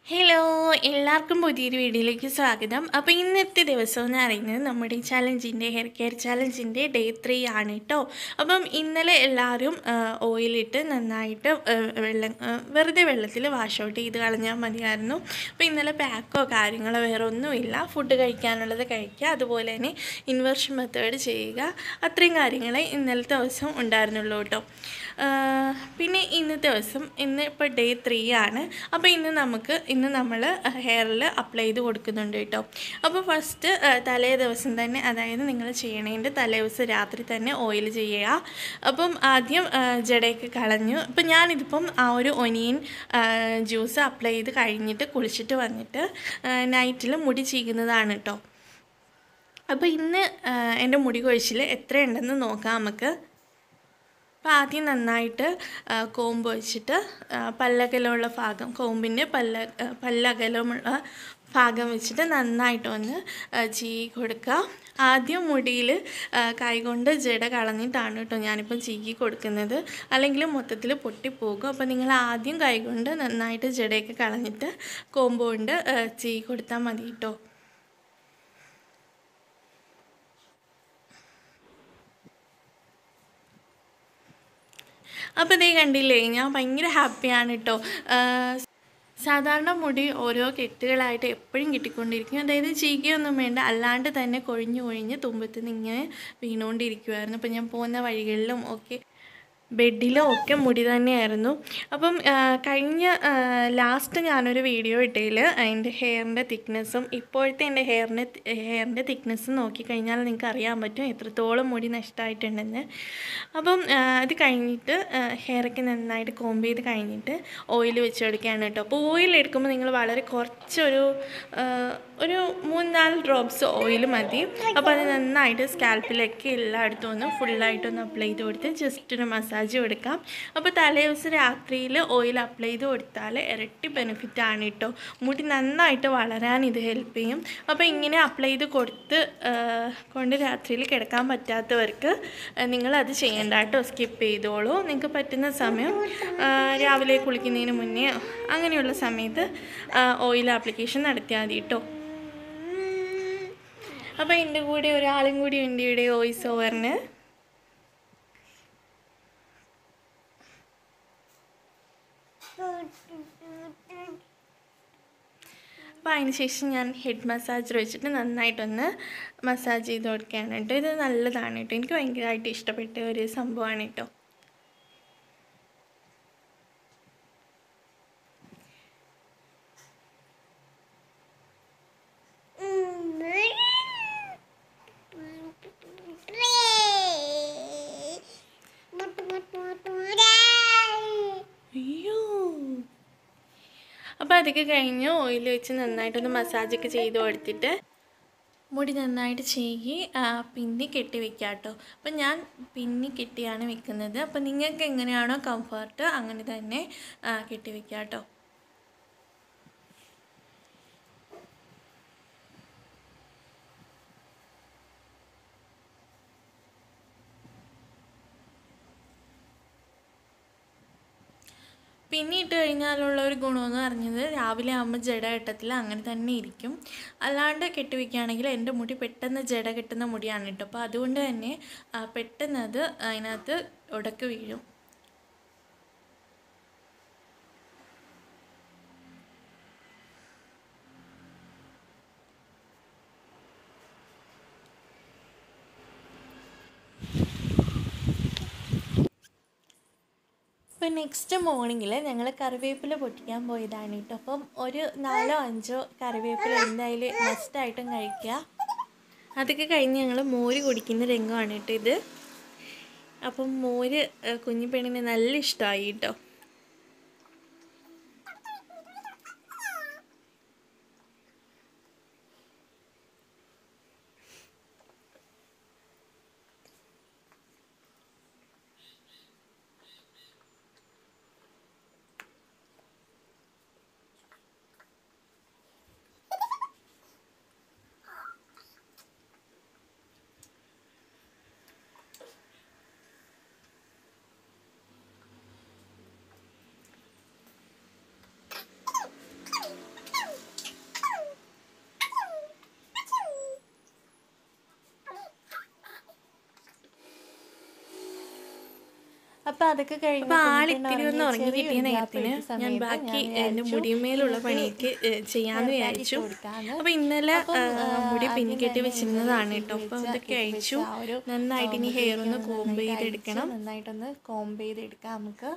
hello എല്ലാവർക്കും പുതിയൊരു വീഡിയോയിലേക്ക് സ്വാഗതം അപ്പോൾ ഇന്നത്തെ ദിവസം എന്ന് പറയുന്നത് നമ്മുടെ ഈ ചലഞ്ചിൻ്റെ ഹെയർ കെയർ ചലഞ്ചിൻ്റെ ഡേ ത്രീ ആണ് കേട്ടോ അപ്പം ഇന്നലെ എല്ലാവരും ഓയിലിട്ട് നന്നായിട്ട് ആ, വെള്ളം ആ, വെറുതെ വെള്ളത്തിൽ വാഷ് ഔട്ട് ചെയ്ത് കളഞ്ഞാൽ മതിയായിരുന്നു അപ്പോൾ ഇന്നലെ പാക്കോ കാര്യങ്ങളോ വേറെ ഒന്നുമില്ല ഫുഡ് കഴിക്കാനുള്ളത് കഴിക്കുക അതുപോലെ തന്നെ ഇൻവേർഷൻ മെത്തേഡ് ചെയ്യുക അത്രയും കാര്യങ്ങളെ ഇന്നലത്തെ ദിവസം ഉണ്ടായിരുന്നുള്ളൂ കേട്ടോ ആ, പിന്നെ ഇന്നത്തെ ദിവസം ഇന്ന് ഇപ്പോൾ ഡേ ത്രീ ആണ് അപ്പോൾ ഇന്ന് നമുക്ക് ഇന്ന് നമ്മൾ ഹെയറിൽ അപ്ലൈ ചെയ്ത് കൊടുക്കുന്നുണ്ട് കേട്ടോ അപ്പോൾ ഫസ്റ്റ് തലേ ദിവസം തന്നെ അതായത് നിങ്ങൾ ചെയ്യണതിൻ്റെ തലേ ദിവസം രാത്രി തന്നെ ഓയിൽ ചെയ്യുക അപ്പം ആദ്യം ആ, ജടയൊക്കെ കളഞ്ഞു അപ്പം ഞാനിതിപ്പം ആ ഒരു ഒനിയൻ ജ്യൂസ് അപ്ലൈ ചെയ്ത് കഴിഞ്ഞിട്ട് കുളിച്ചിട്ട് വന്നിട്ട് നൈറ്റിൽ മുടി ചീകുന്നതാണ് കേട്ടോ അപ്പോൾ ഇന്ന് ആ, എൻ്റെ മുടി കൊഴിച്ചിൽ എത്രയുണ്ടെന്ന് നോക്കാം നമുക്ക് അപ്പോൾ ആദ്യം നന്നായിട്ട് ആ, കോമ്പ് വെച്ചിട്ട് ആ, പല്ലകലമുള്ള ഭാഗം കോമ്പിൻ്റെ പല്ല ആ, പല്ലകലമുള്ള ഭാഗം വെച്ചിട്ട് നന്നായിട്ട് ഒന്ന് ആ, ചീകി കൊടുക്കുക ആദ്യം മുടിയിൽ കൈകൊണ്ട് ജട കളഞ്ഞിട്ടാണ് കേട്ടോ ഞാനിപ്പം ചീകി കൊടുക്കുന്നത് അല്ലെങ്കിൽ മൊത്തത്തിൽ പൊട്ടിപ്പോകും അപ്പോൾ നിങ്ങൾ ആദ്യം കൈകൊണ്ട് നന്നായിട്ട് ജടയൊക്കെ കളഞ്ഞിട്ട് കോമ്പ് കൊണ്ട് ആ, ചീകി കൊടുത്താൽ മതി കേട്ടോ അപ്പോൾ ഇതേ കണ്ടില്ലേ ഞാൻ ഭയങ്കര ഹാപ്പിയാണ് കേട്ടോ സാധാരണ മുടി ഓരോ കെട്ടുകളായിട്ട് എപ്പോഴും കിട്ടിക്കൊണ്ടിരിക്കും അതായത് ചീകയൊന്നും വേണ്ട അല്ലാണ്ട് തന്നെ കൊഴിഞ്ഞു കൊഴിഞ്ഞ് തുമ്പത്തുനിന്ന് ഇങ്ങനെ വീണുകൊണ്ടിരിക്കുമായിരുന്നു അപ്പോൾ ഞാൻ പോകുന്ന വഴികളിലും ഒക്കെ ബെഡിലും ഒക്കെ മുടി തന്നെയായിരുന്നു അപ്പം ആ, കഴിഞ്ഞ ലാസ്റ്റ് ഞാനൊരു വീഡിയോ ഇട്ടതിൽ അതിൻ്റെ ഹെയറിൻ്റെ തിക്നെസ്സും ഇപ്പോഴത്തെ എൻ്റെ ഹെയറിൻ്റെ ഹെയറിൻ്റെ തിക്നെസ്സും നോക്കിക്കഴിഞ്ഞാൽ നിങ്ങൾക്ക് അറിയാൻ പറ്റും എത്രത്തോളം മുടി നഷ്ടമായിട്ടുണ്ടെന്ന് അപ്പം ആ, അത് കഴിഞ്ഞിട്ട് ഹെയറൊക്കെ നന്നായിട്ട് കോമ്പ് ചെയ്ത് കഴിഞ്ഞിട്ട് ഓയിൽ വെച്ച് കൊടുക്കുകയാണ് കേട്ടോ അപ്പോൾ ഓയിൽ എടുക്കുമ്പോൾ നിങ്ങൾ വളരെ കുറച്ചൊരു ആ, ഒരു മൂന്നാല് ഡ്രോപ്സ് ഓയിൽ മതി അപ്പോൾ അത് നന്നായിട്ട് സ്കാൽപ്പിലൊക്കെ എല്ലായിടത്തും ഒന്ന് ഫുള്ളായിട്ടൊന്ന് അപ്ലൈ ചെയ്ത് കൊടുത്ത് ജസ്റ്റ് ഒരു മസാജ് കൊടുക്കാം അപ്പോൾ തലേ ദിവസം രാത്രിയിൽ ഓയിൽ അപ്ലൈ ചെയ്ത് കൊടുത്താൽ ഇരട്ടി ബെനിഫിറ്റ് ആണ് കേട്ടോ മുടി നന്നായിട്ട് വളരാൻ ഇത് ഹെൽപ്പ് ചെയ്യും അപ്പോൾ ഇങ്ങനെ അപ്ലൈ ചെയ്ത് കൊടുത്ത് ആ, കൊണ്ട് രാത്രിയിൽ കിടക്കാൻ പറ്റാത്തവർക്ക് നിങ്ങളത് ചെയ്യേണ്ട കേട്ടോ സ്കിപ്പ് ചെയ്തോളൂ നിങ്ങൾക്ക് പറ്റുന്ന സമയം ആ, രാവിലെ കുളിക്കുന്നതിന് മുന്നേ അങ്ങനെയുള്ള സമയത്ത് ഓയിൽ ആപ്ലിക്കേഷൻ നടത്തിയാൽ മതി കേട്ടോ അപ്പോൾ എൻ്റെ കൂടെ ഒരാളും കൂടി ഉണ്ട് ഇവിടെ വോയിസ് ഓവറിന് അപ്പോൾ അതിന് ശേഷം ഞാൻ ഹെഡ് മസാജർ വെച്ചിട്ട് നന്നായിട്ടൊന്ന് മസാജ് ചെയ്ത് കൊടുക്കുകയാണ് കേട്ടോ ഇത് നല്ലതാണ് കേട്ടോ എനിക്ക് ഭയങ്കരമായിട്ട് ഇഷ്ടപ്പെട്ട ഒരു സംഭവമാണ് കേട്ടോ അയ്യോ അപ്പോൾ അതൊക്കെ കഴിഞ്ഞ് ഓയിൽ വെച്ച് നന്നായിട്ടൊന്ന് മസാജൊക്കെ ചെയ്ത് കൊടുത്തിട്ട് മുടി നന്നായിട്ട് ചെയ്യി ആ, പിന്നി കെട്ടി വെക്കുക കേട്ടോ അപ്പം ഞാൻ പിന്നി കെട്ടിയാണ് വെക്കുന്നത് അപ്പം നിങ്ങൾക്ക് എങ്ങനെയാണോ കംഫർട്ട് അങ്ങനെ തന്നെ ആ, കെട്ടി വെക്കുക കേട്ടോ പിന്നെ ഇട്ട് കഴിഞ്ഞാലുള്ള ഒരു ഗുണമെന്ന് പറഞ്ഞത് രാവിലെ ആകുമ്പോൾ ജട കെട്ടത്തിൽ അങ്ങനെ തന്നെ ഇരിക്കും അല്ലാണ്ട് കെട്ടിവെക്കുകയാണെങ്കിൽ എൻ്റെ മുടി പെട്ടെന്ന് ജട കെട്ടുന്ന മുടിയാണ് കേട്ടോ അപ്പോൾ അതുകൊണ്ട് തന്നെ ആ, പെട്ടെന്ന് അത് അതിനകത്ത് ഉടക്ക് വീഴും അപ്പോൾ നെക്സ്റ്റ് മോർണിംഗിൽ ഞങ്ങൾ കറിവേപ്പില പൊട്ടിക്കാൻ പോയതാണ് കേട്ടോ അപ്പം ഒരു നാലോ അഞ്ചോ കറിവേപ്പില എന്തായാലും മസ്റ്റായിട്ടും കഴിക്കുക അതൊക്കെ കഴിഞ്ഞ് ഞങ്ങൾ മോര് കുടിക്കുന്ന രംഗമാണ് കേട്ടോ ഇത് അപ്പം മോര് ഏഹ്, കുഞ്ഞു പെണ്ണിന് നല്ല ഇഷ്ടമായി കേട്ടോ അപ്പോൾ അതൊക്കെ കഴിഞ്ഞ് അപ്പോൾ ആളിത്തിരി ഒന്ന് ഉറങ്ങി കിട്ടിയ നേരത്തിന് ഞാൻ ബാക്കി എൻ്റെ മുടിമേലുള്ള പണിയൊക്കെ ഏഹ്, ചെയ്യാമെന്ന് വിചാരിച്ചു അപ്പോൾ ഇന്നലെ ഏഹ്, മുടി പിന്നിക്കെട്ടി വെച്ചിരുന്നതാണ് കേട്ടോ അപ്പോൾ അതൊക്കെ അയച്ചു നന്നായിട്ട് ഇനി ഹെയർ ഒന്ന് കോംബ് ചെയ്തെടുക്കണം നന്നായിട്ടൊന്ന് കോംബ് ചെയ്തെടുക്കാം നമുക്ക്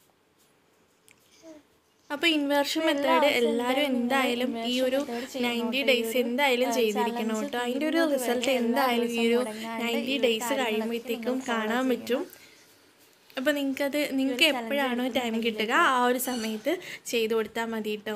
അപ്പോൾ ഇൻവേർഷൻ മെത്തേഡ് എല്ലാവരും എന്തായാലും ഈ ഒരു നയൻറ്റി ഡേയ്സ് എന്തായാലും ചെയ്തിരിക്കണം കേട്ടോ അതിൻ്റെ ഒരു റിസൾട്ട് എന്തായാലും ഈ ഒരു നയൻറ്റി ഡേയ്സ് കഴിയുമ്പോഴത്തേക്കും കാണാൻ പറ്റും അപ്പോൾ നിങ്ങൾക്കത് നിങ്ങൾക്ക് എപ്പോഴാണോ ടൈം കിട്ടുക ആ ഒരു സമയത്ത് ചെയ്തു കൊടുത്താൽ മതി കേട്ടോ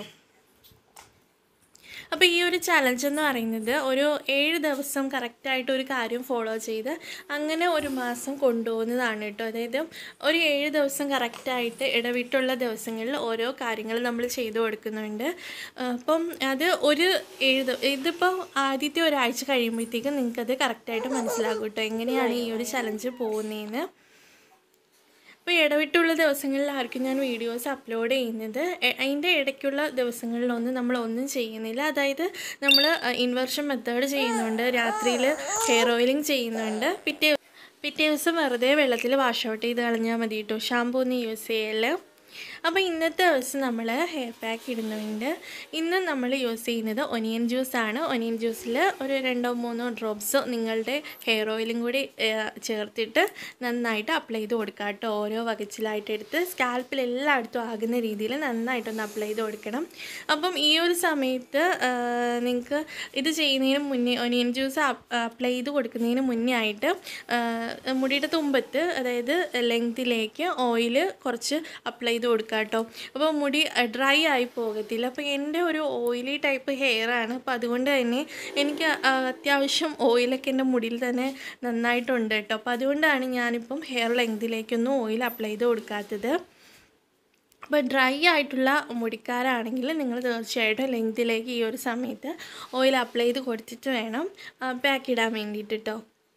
അപ്പോൾ ഈ ഒരു ചലഞ്ച് എന്ന് പറയുന്നത് ഒരു ഏഴ് ദിവസം കറക്റ്റായിട്ട് ഒരു കാര്യം ഫോളോ ചെയ്ത് അങ്ങനെ ഒരു മാസം കൊണ്ടുപോകുന്നതാണ് കേട്ടോ അതായത് ഒരു ഏഴ് ദിവസം കറക്റ്റായിട്ട് ഇടവിട്ടുള്ള ദിവസങ്ങളിൽ ഓരോ കാര്യങ്ങൾ നമ്മൾ ചെയ്തു കൊടുക്കുന്നുണ്ട് ആ, അപ്പം അത് ഒരു ഏഴ് ദിവ- ഇതിപ്പോൾ ആദ്യത്തെ ഒരാഴ്ച കഴിയുമ്പോഴത്തേക്കും നിങ്ങൾക്കത് കറക്റ്റായിട്ട് മനസ്സിലാകും കേട്ടോ എങ്ങനെയാണ് ഈ ഒരു ചലഞ്ച് പോകുന്നതെന്ന് അപ്പോൾ ഇടവിട്ടുള്ള ദിവസങ്ങളിലായിരിക്കും ഞാൻ വീഡിയോസ് അപ്ലോഡ് ചെയ്യുന്നത് എ- അതിൻ്റെ ഇടയ്ക്കുള്ള ദിവസങ്ങളിലൊന്നും നമ്മൾ ഒന്നും ചെയ്യുന്നില്ല അതായത് നമ്മൾ ഇൻവേർഷൻ മെത്തേഡ് ചെയ്യുന്നുണ്ട് രാത്രിയിൽ ഹെയർ ഓയിലിംഗ് ചെയ്യുന്നുണ്ട് പിറ്റേ പിറ്റേ ദിവസം വെറുതെ വെള്ളത്തിൽ വാഷ് ഔട്ട് ചെയ്ത് കളഞ്ഞാൽ മതി കേട്ടോ ഷാമ്പൂ ഒന്നും യൂസ് ചെയ്യല് അപ്പോൾ ഇന്നത്തെ ദിവസം നമ്മൾ ഹെയർ പാക്ക് ഇടുന്നുണ്ട് ഇന്ന് നമ്മൾ യൂസ് ചെയ്യുന്നത് ഒനിയൻ ജ്യൂസാണ് ഒനിയൻ ജ്യൂസിൽ ഒരു രണ്ടോ മൂന്നോ ഡ്രോപ്സ് നിങ്ങളുടെ ഹെയർ ഓയിലും കൂടി ഏഹ്, ചേർത്തിട്ട് നന്നായിട്ട് അപ്ലൈ ചെയ്ത് കൊടുക്കുക കേട്ടോ ഓരോ വകച്ചിലായിട്ട് എടുത്ത് സ്കാൽപ്പിൽ എല്ലായിടത്തും ആകുന്ന രീതിയിൽ നന്നായിട്ടൊന്ന് അപ്ലൈ ചെയ്ത് കൊടുക്കണം അപ്പം ഈ ഒരു സമയത്ത് നിങ്ങൾക്ക് ഇത് ചെയ്യുന്നതിന് മുന്നേ ഒനിയൻ ജ്യൂസ് അപ്ലൈ ചെയ്ത് കൊടുക്കുന്നതിന് മുന്നേ ആയിട്ട് ആ, മുടിയുടെ തുമ്പത്ത് അതായത് ലെങ്തിലേക്ക് ഓയിൽ കുറച്ച് അപ്ലൈ ചെയ്ത് കൊടുക്കുക കേട്ടോ അപ്പോൾ മുടി ഡ്രൈ ആയി പോകത്തില്ല അപ്പോൾ എൻ്റെ ഒരു ഓയിലി ടൈപ്പ് ഹെയർ ആണ് അപ്പോൾ അതുകൊണ്ട് തന്നെ എനിക്ക് ആ, അത്യാവശ്യം ഓയിലൊക്കെ എൻ്റെ മുടിയിൽ തന്നെ നന്നായിട്ടുണ്ട് കേട്ടോ അപ്പോൾ അതുകൊണ്ടാണ് ഞാനിപ്പം ഹെയർ ലെങ്തിലേക്കൊന്നും ഓയിൽ അപ്ലൈ ചെയ്ത് കൊടുക്കാത്തത് അപ്പോൾ ഡ്രൈ ആയിട്ടുള്ള മുടിക്കാരാണെങ്കിൽ നിങ്ങൾ തീർച്ചയായിട്ടും ലെങ്തിലേക്ക് ഈ ഒരു സമയത്ത് ഓയിൽ അപ്ലൈ ചെയ്ത് കൊടുത്തിട്ട് വേണം പാക്ക് ഇടാൻ വേണ്ടിയിട്ട് കേട്ടോ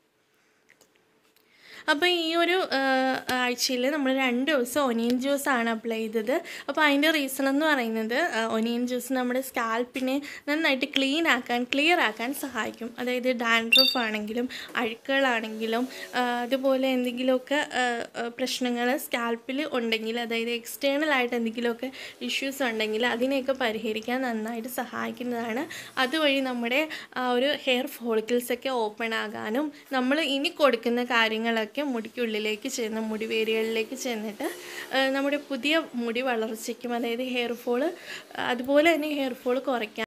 അപ്പോൾ ഈ ഒരു ആഴ്ചയിൽ നമ്മൾ രണ്ട് ദിവസം ഒനിയൻ ജ്യൂസാണ് അപ്ലൈ ചെയ്തത് അപ്പോൾ അതിൻ്റെ റീസൺ എന്ന് പറയുന്നത് ഒനിയൻ ജ്യൂസ് നമ്മുടെ സ്കാൽപ്പിനെ നന്നായിട്ട് ക്ലീൻ ആക്കാൻ ക്ലിയർ ആക്കാൻ സഹായിക്കും അതായത് ഡാൻഡ്രഫ് ആണെങ്കിലും അഴുക്കുകളാണെങ്കിലും ആ, അതുപോലെ എന്തെങ്കിലുമൊക്കെ പ്രശ്നങ്ങൾ സ്കാൽപ്പിൽ ഉണ്ടെങ്കിൽ അതായത് എക്സ്റ്റേണൽ ആയിട്ട് എന്തെങ്കിലുമൊക്കെ ഇഷ്യൂസ് ഉണ്ടെങ്കിൽ അതിനെയൊക്കെ പരിഹരിക്കാൻ നന്നായിട്ട് സഹായിക്കുന്നതാണ് അതുവഴി നമ്മുടെ ആ ഒരു ഹെയർ ഫോളിക്കിൾസൊക്കെ ഓപ്പൺ ആകാനും നമ്മൾ ഇനി കൊടുക്കുന്ന കാര്യങ്ങളൊക്കെ മുടിക്കുള്ളിലേക്ക് ചെന്ന് മുടിവേരുകളിലേക്ക് ചെന്നിട്ട് ആ, നമ്മുടെ പുതിയ മുടി വളർച്ചയ്ക്കും അതായത് ഹെയർ ഫോള് അതുപോലെ തന്നെ ഹെയർ ഫോൾ കുറയ്ക്കാൻ